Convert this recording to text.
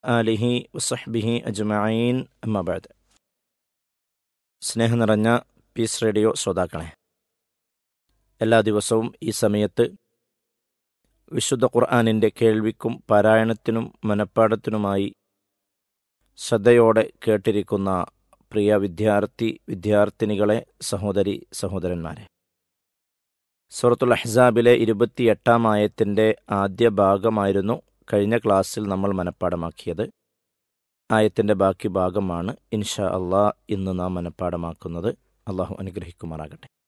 ആലിഹി വസഹ്ബിഹി അജ്മഈൻ അമ്മബാദ് സ്നേഹം നിറഞ്ഞ പീസ് റേഡിയോ ശ്രോതാക്കളെ എല്ലാ ദിവസവും ഈ സമയത്ത് വിശുദ്ധ ഖുർആാനിൻ്റെ കേൾവിക്കും പാരായണത്തിനും മനപ്പാടത്തിനുമായി ശ്രദ്ധയോടെ കേട്ടിരിക്കുന്ന പ്രിയ വിദ്യാർത്ഥി വിദ്യാർത്ഥിനികളെ സഹോദരി സഹോദരന്മാരെ സൂറത്തുൽ അഹ്സാബിലെ ഇരുപത്തിയെട്ടാം ആയത്തിൻ്റെ ആദ്യ ഭാഗമായിരുന്നു കഴിഞ്ഞ ക്ലാസ്സിൽ നമ്മൾ മനഃപ്പാടമാക്കിയത് ആയത്തിൻ്റെ ബാക്കി ഭാഗമാണ് ഇൻഷാ അള്ളാ ഇന്ന് നാം മനഃപ്പാടമാക്കുന്നത് അള്ളാഹു അനുഗ്രഹിക്കുമാറാകട്ടെ